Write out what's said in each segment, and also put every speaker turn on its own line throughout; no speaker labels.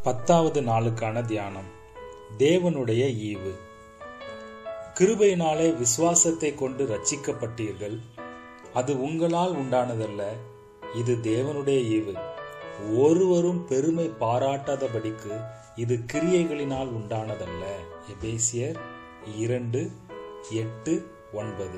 பத்தாவது நாளுக்கான தியானம் தேவனுடைய ஈவு கிருபையினாலே விசுவாசத்தை கொண்டு ரட்சிக்கப்பட்டீர்கள் அது உங்களால் உண்டானதல்ல இது தேவனுடைய ஈவு ஒருவரும் பெருமை பாராட்டாதபடிக்கு இது கிரியைகளினால் உண்டானதல்ல எபேசியர் இரண்டு எட்டு ஒன்பது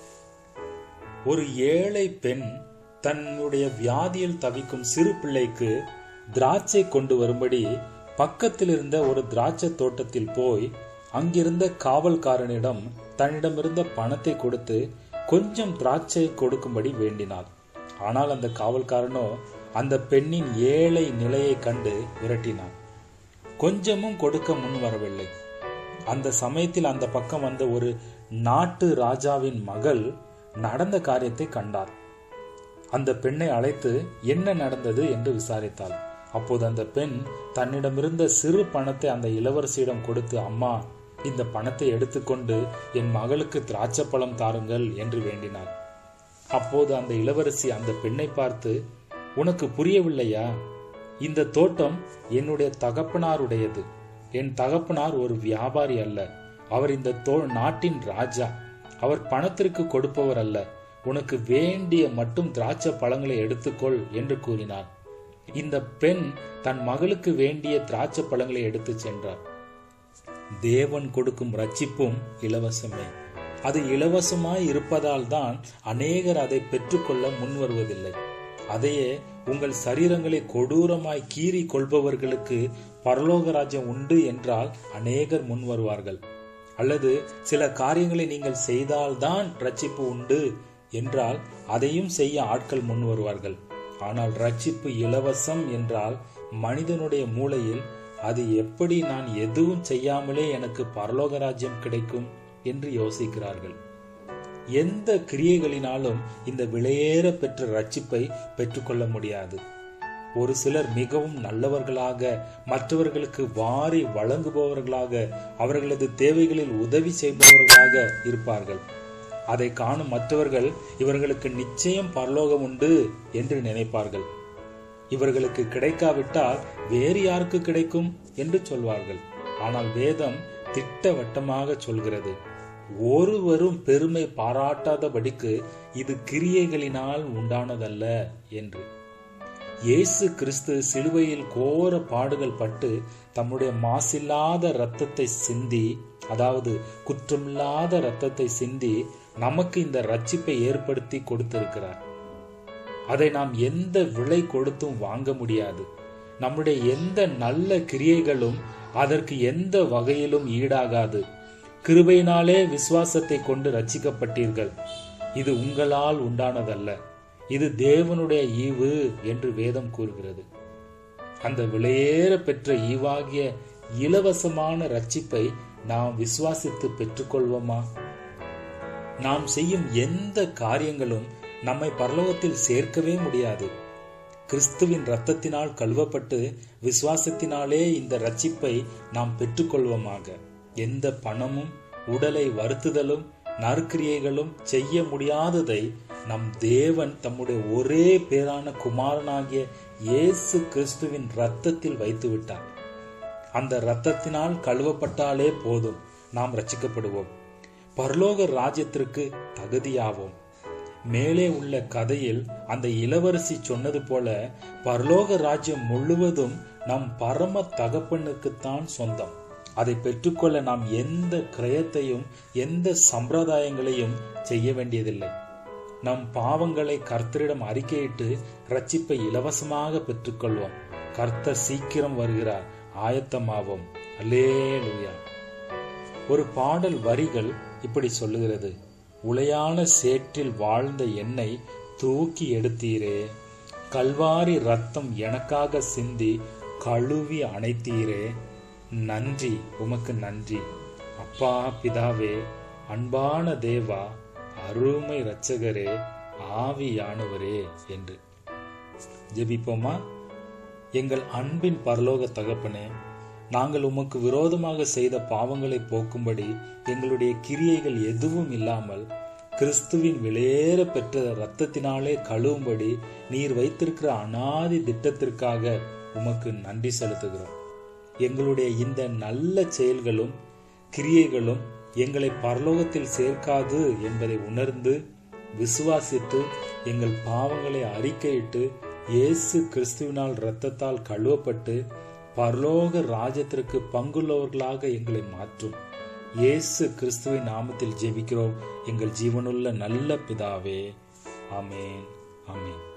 ஒரு ஏழை பெண் தன்னுடைய வியாதியில் தவிக்கும் சிறு பிள்ளைக்கு திராட்சை கொண்டு வரும்படி பக்கத்தில் இருந்த ஒரு திராட்சை தோட்டத்தில் போய் அங்கிருந்த காவல்காரனிடம் தன்னிடமிருந்த பணத்தை கொடுத்து கொஞ்சம் திராட்சை கொடுக்கும்படி வேண்டினாள் ஆனால் அந்த காவல்காரனோ அந்த பெண்ணின் ஏழை நிலையை கண்டு விரட்டினான் கொஞ்சமும் கொடுக்க முன் வரவில்லை அந்த சமயத்தில் அந்த பக்கம் வந்த ஒரு நாட்டு ராஜாவின் மகள் நடந்த காரியத்தை கண்டார் அந்த பெண்ணை அழைத்து என்ன நடந்தது என்று விசாரித்தாள் அப்போது அந்த பெண் தன்னிடமிருந்த சிறு பணத்தை அந்த இளவரசியிடம் கொடுத்து அம்மா இந்த பணத்தை எடுத்துக்கொண்டு என் மகளுக்கு திராட்சை பழம் தாருங்கள் என்று வேண்டினார் அப்போது அந்த இளவரசி அந்த பெண்ணை பார்த்து உனக்கு புரியவில்லையா இந்த தோட்டம் என்னுடைய தகப்பனாருடையது என் தகப்பனார் ஒரு வியாபாரி அல்ல அவர் இந்த தோ நாட்டின் ராஜா அவர் பணத்திற்கு கொடுப்பவர் அல்ல உனக்கு வேண்டிய மட்டும் திராட்சை பழங்களை எடுத்துக்கொள் என்று கூறினார் இந்த பெண் தன் மகளுக்கு வேண்டிய திராட்சை பழங்களை எடுத்து சென்றார் தேவன் கொடுக்கும் ரட்சிப்பும் இலவசமே அது இலவசமாய் இருப்பதால் தான் அநேகர் அதை பெற்றுக்கொள்ள முன் வருவதில்லை அதையே உங்கள் சரீரங்களை கொடூரமாய் கீறி கொள்பவர்களுக்கு பரலோக ராஜ்யம் உண்டு என்றால் அநேகர் முன் வருவார்கள் அல்லது சில காரியங்களை நீங்கள் செய்தால்தான் ரட்சிப்பு உண்டு என்றால் அதையும் செய்ய ஆட்கள் முன் வருவார்கள் ஆனால் ரட்சிப்பு இலவசம் என்றால் மனிதனுடைய மூளையில் அது எப்படி நான் எதுவும் செய்யாமலே எனக்கு பரலோக ராஜ்யம் கிடைக்கும் என்று யோசிக்கிறார்கள் எந்த கிரியைகளினாலும் இந்த விலையேற பெற்ற ரட்சிப்பை பெற்றுக்கொள்ள முடியாது ஒரு சிலர் மிகவும் நல்லவர்களாக மற்றவர்களுக்கு வாரி வழங்குபவர்களாக அவர்களது தேவைகளில் உதவி செய்பவர்களாக இருப்பார்கள் அதை காணும் மற்றவர்கள் இவர்களுக்கு நிச்சயம் பரலோகம் உண்டு என்று நினைப்பார்கள் இவர்களுக்கு கிடைக்காவிட்டால் வேறு யாருக்கு கிடைக்கும் என்று சொல்வார்கள் ஆனால் வேதம் திட்டவட்டமாக சொல்கிறது ஒருவரும் பெருமை பாராட்டாதபடிக்கு இது கிரியைகளினால் உண்டானதல்ல என்று இயேசு கிறிஸ்து சிலுவையில் கோர பாடுகள் பட்டு தம்முடைய மாசில்லாத இரத்தத்தை சிந்தி அதாவது குற்றமில்லாத இரத்தத்தை சிந்தி நமக்கு இந்த ரட்சிப்பை ஏற்படுத்தி கொடுத்திருக்கிறார் அதை நாம் எந்த விலை கொடுத்தும் வாங்க முடியாது நம்முடைய எந்த நல்ல கிரியைகளும் அதற்கு எந்த வகையிலும் ஈடாகாது கிருபையினாலே விசுவாசத்தை கொண்டு ரச்சிக்கப்பட்டீர்கள் இது உங்களால் உண்டானதல்ல இது தேவனுடைய ஈவு என்று வேதம் கூறுகிறது அந்த விலையேற பெற்ற ஈவாகிய இலவசமான ரட்சிப்பை நாம் விசுவாசித்து பெற்றுக்கொள்வோமா நாம் செய்யும் எந்த காரியங்களும் நம்மை பரலோகத்தில் சேர்க்கவே முடியாது கிறிஸ்துவின் ரத்தத்தினால் கழுவப்பட்டு விசுவாசத்தினாலே இந்த ரட்சிப்பை நாம் பெற்றுக்கொள்வோமாக எந்த பணமும் உடலை வருத்துதலும் நற்கிரியைகளும் செய்ய முடியாததை நம் தேவன் தம்முடைய ஒரே பேரான குமாரனாகிய இயேசு கிறிஸ்துவின் ரத்தத்தில் வைத்து விட்டார் அந்த ரத்தத்தினால் கழுவப்பட்டாலே போதும் நாம் ரச்சிக்கப்படுவோம் பரலோக ராஜ்யத்திற்கு தகுதியாவோம் மேலே உள்ள கதையில் அந்த இளவரசி சொன்னது போல பரலோக ராஜ்யம் முழுவதும் நம் பரம தகப்பனுக்குத்தான் சொந்தம் அதை பெற்றுக்கொள்ள நாம் எந்த கிரயத்தையும் எந்த சம்பிரதாயங்களையும் செய்ய வேண்டியதில்லை நம் பாவங்களை கர்த்தரிடம் அறிக்கையிட்டு ரட்சிப்பை இலவசமாக பெற்றுக்கொள்வோம் கர்த்தர் சீக்கிரம் வருகிறார் ஆயத்தமாவோம் அல்லேலூயா ஒரு பாடல் வரிகள் இப்படி சொல்லுகிறது உளையான சேற்றில் வாழ்ந்த என்னை தூக்கி எடுத்தீரே கல்வாரி ரத்தம் எனக்காக சிந்தி கழுவி அணைத்தீரே நன்றி உமக்கு நன்றி அப்பா பிதாவே அன்பான தேவா அருமை இரட்சகரே ஆவியானவரே என்று ஜெபிப்போமா எங்கள் அன்பின் பரலோக தகப்பனே நாங்கள் உமக்கு விரோதமாக செய்த பாவங்களை போக்கும்படி எங்களுடைய கிரியைகள் எதுவும் இல்லாமல் கிறிஸ்துவின் விலையேற பெற்ற இரத்தத்தினாலே கழுவும்படி நீர் வைத்திருக்கிற அனாதி திட்டத்திற்காக உமக்கு நன்றி செலுத்துகிறோம் எங்களுடைய இந்த நல்ல செயல்களும் கிரியைகளும் எங்களை பரலோகத்தில் சேர்க்காது என்பதை உணர்ந்து விசுவாசித்து எங்கள் பாவங்களை அறிக்கையிட்டு இயேசு கிறிஸ்துவினால் இரத்தத்தால் கழுவப்பட்டு பரலோக ராஜ்யத்திற்கு பங்குள்ளவர்களாக எங்களை மாற்றும் இயேசு கிறிஸ்துவின் நாமத்தில் ஜெபிக்கிறோம் எங்கள் ஜீவனுள்ள நல்ல பிதாவே ஆமேன் ஆமேன்